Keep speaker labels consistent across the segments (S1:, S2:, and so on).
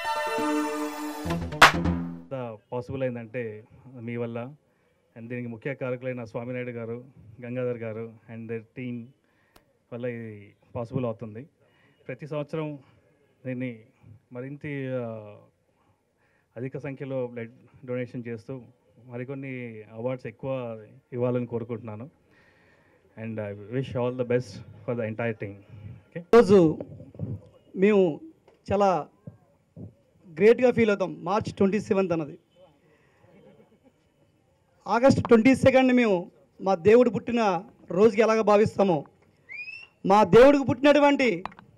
S1: Possible అయిందంటే మీ వల్ల and దీనికి ముఖ్య కారకులైన స్వామినాయుడు గారు గంగాధర్ గారు అండ్ టీమ్ వల్ల ఇది పాసిబుల్ అవుతుంది ప్రతి సంవత్సరం దీన్ని మరింత ఆ, అధిక సంఖ్యలో బ్లడ్ డొనేషన్ చేస్తూ మరికొన్ని అవార్డ్స్ ఎక్కువ ఇవ్వాలని కోరుకుంటున్నాను and I wish all the best for the entire team okay
S2: రోజు మేము చాలా గ్రేట్గా ఫీల్ అవుతాం మార్చ్ ట్వంటీ సెవెంత్ అన్నది ఆగస్ట్ ట్వంటీ సెకండ్ మేము మా దేవుడు పుట్టిన రోజుకి ఎలాగ భావిస్తామో మా దేవుడికి పుట్టినటువంటి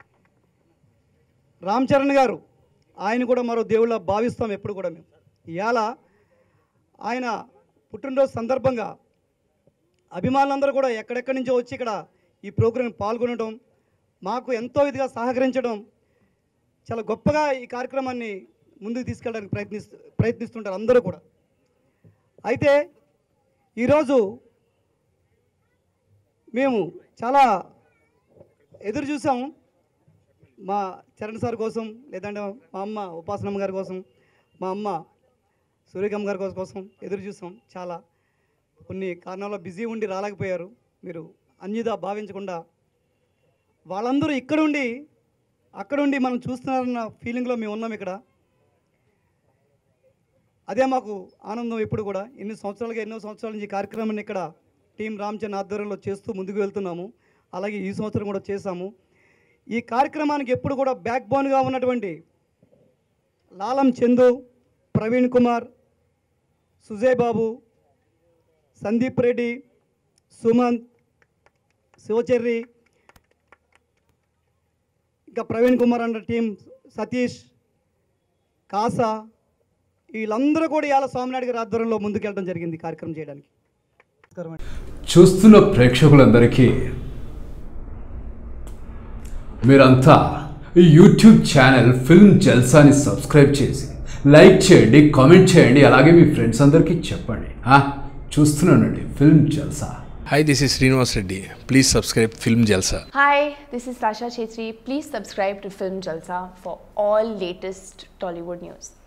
S2: రామ్ చరణ్ గారు ఆయన కూడా మరో దేవుళ్ళ భావిస్తాం ఎప్పుడు కూడా మేము ఇవాళ ఆయన పుట్టినరోజు సందర్భంగా అభిమానులందరూ కూడా ఎక్కడెక్కడి నుంచో వచ్చి ఇక్కడ ఈ ప్రోగ్రాం పాల్గొనడం మాకు ఎంతో ఇదిగా సహకరించడం చాలా గొప్పగా ఈ కార్యక్రమాన్ని ముందుకు తీసుకెళ్ళడానికి ప్రయత్నిస్తూ ప్రయత్నిస్తుంటారు అందరూ కూడా అయితే ఈరోజు మేము చాలా ఎదురు చూసాము మా చరణ్ సార్ కోసం లేదంటే మా అమ్మ ఉపాసనమ్మ గారి కోసం మా అమ్మ సూర్యకమ్మ గారి కోసం ఎదురు చూసాం చాలా కొన్ని కారణాల్లో బిజీ ఉండి రాలేకపోయారు మీరు అన్యదా భావించకుండా వాళ్ళందరూ ఇక్కడుండి అక్కడుండి మనం చూస్తున్నారన్న ఫీలింగ్లో మేము ఉన్నాం ఇక్కడ అదే మాకు ఆనందం ఇప్పుడు కూడా ఎన్ని సంవత్సరాలుగా ఎన్నో సంవత్సరాల నుంచి ఈ కార్యక్రమాన్ని ఇక్కడ టీం రామచంద్ర ఆధ్వర్యంలో చేస్తూ ముందుకు వెళ్తున్నాము అలాగే ఈ సంవత్సరం కూడా చేశాము ఈ కార్యక్రమానికి ఎప్పుడు కూడా బ్యాక్ బోన్గా ఉన్నటువంటి లాలం చందు ప్రవీణ్ కుమార్ సుజయ్ బాబు సందీప్ రెడ్డి సుమంత్ శివచర్రి ఇంకా ప్రవీణ్ కుమార్ అన్న టీం సతీష్ కాసా వీళ్ళందరూ కూడా ఇవాళ స్వామినాయుడు గారి ఆధ్వర్యంలో ముందుకెళ్ళడం జరిగింది ఈ కార్యక్రమం చేయడానికి నమస్కారం అండి.
S3: చూస్తున్న ప్రేక్షకులందరికీ మీరంతా ఈ యూట్యూబ్ ఛానల్ ఫిల్మ్ జల్సాని సబ్స్క్రైబ్ చేసి లైక్ చేయండి కామెంట్ చేయండి అలాగే మీ ఫ్రెండ్స్ అందరికీ చెప్పండి ఆ, చూస్తున్నానండి film Jalsa
S4: Hi, this is Srinivas Reddy. Please subscribe Film Jalsa.
S5: Hi, this is Sasha Chetri. Please subscribe to Film Jalsa for all latest Tollywood news.